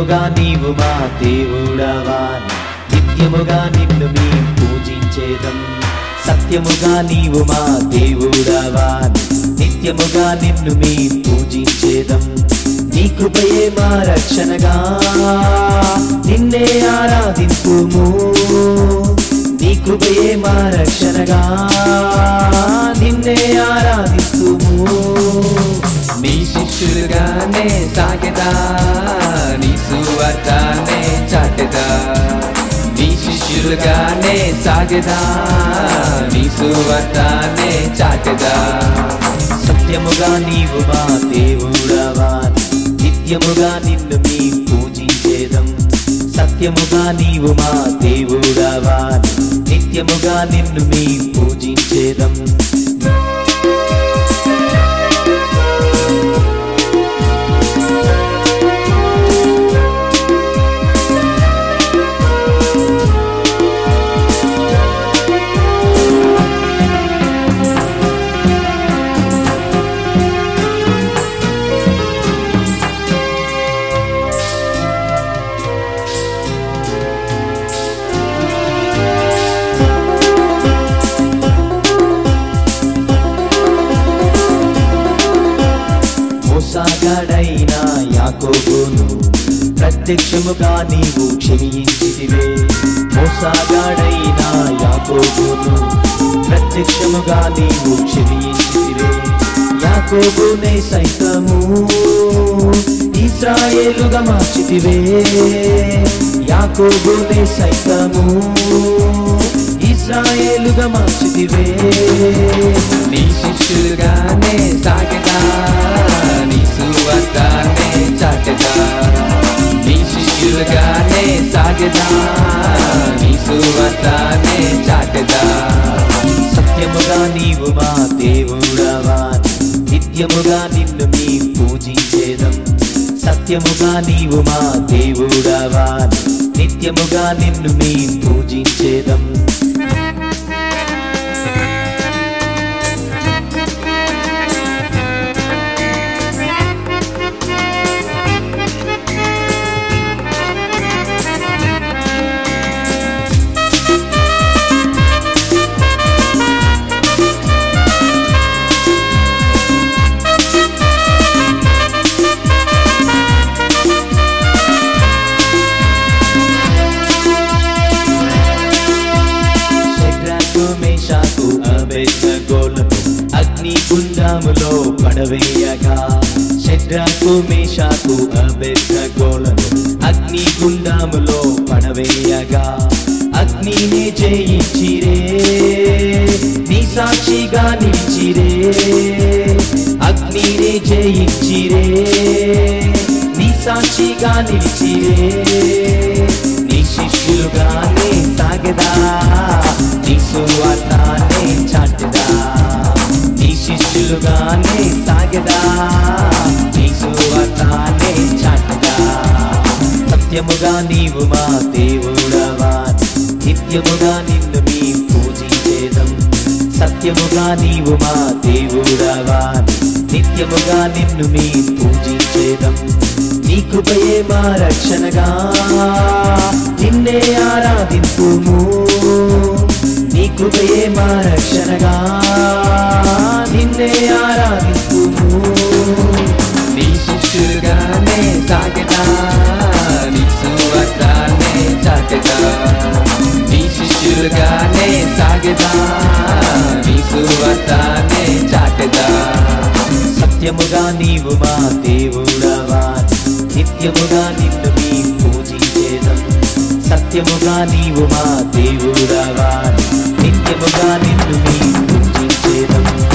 సత్యముగా నీవు మా దేవుడవాని నిత్యముగా నిన్ను మీ పూజించేదం సత్యముగా నీవు మా దేవుడవాని నిత్యముగా నిన్ను మీ పూజించేదం నీ కృపయే మా రక్షణగా నిన్నే ఆరాధింపుము నీ కృపయే మా రక్షణగా నిన్నే ఆరాధిస్తుము నీ శిష్యులుగానే సాగెదా నీ సువార్తానే చాటెదా నీ శిష్యులుగానే సాగెదా నీ సువార్తానే చాటెదా సత్యముగా నీవు మా దేవుడవాని నిత్యముగా నిన్ను మీ పూజించేదం సత్యముగా నీవు మా దేవుడవాని నిత్యముగా నిన్ను మీ పూజించేదం మోసాగాడైన యాకోబును ప్రత్యక్షముగా నీవు క్షమించితివే మోసాగాడైన యాకోబును ప్రత్యక్షముగా నీవు క్షమించితివే యాకోబునే సైతము ఇస్రాయేలుగా మార్చితివే యాకోబునే సైతము ఇస్రాయేలుగా మార్చితివే నీ శిష్యులుగానే సాగెదా నీ సువార్తానే చాటెదా నీ శిష్యులుగానే సాగెదా నీ సువార్తానే చాటెదా సత్యముగా నీవు మా దేవుడవాని నిత్యముగా నిన్ను మీ పూజించేదం సత్యముగా నీవు మా దేవుడవాని నిత్యముగా నిన్ను మీ పూజించేదం శద్రకు మేషాకు అబెద్నగోలను అగ్ని గుండములో పడవేయగా శద్రకు మేషాకు అబెద్నగోలను అగ్ని గుండములో పడవేయగా అగ్నిని జయించిరే నీ సాక్షిగా నిలిచిరే అగ్నిని జయించిరే నీ సాక్షిగా నిలిచిరే నీ శిష్యులుగానే సాగదా నీ సువార్తానే చాటదా నీ శిష్యులుగానే సాగదా నీ సువార్తానే చాటదా సత్యముగా నీవు మా దేవుడవాని నిత్యముగా నిన్ను మీ పూజించేదం సత్యముగా నీవు మా దేవుడవాని నిత్యముగా నిన్ను మీ పూజించేదం నీ కృపయే మా రక్షణగా నిన్నే ఆరాధింపుము నీ కృపయే మా రక్షణగా నిన్నే ఆరాధింపుము నీ శిష్యులుగానే సాగెదా నీ సువార్తానే చాటెదా నీ శిష్యులుగానే సాగెదా నీ సువార్తానే చాటెదా సత్యముగా నీవు మా దేవుడవాని నిత్యముగా నిన్ను మీ పూజించేదం సత్యముగా నీవు మా దేవుడవాని నిత్యముగా నిన్ను మీ పూజించేదం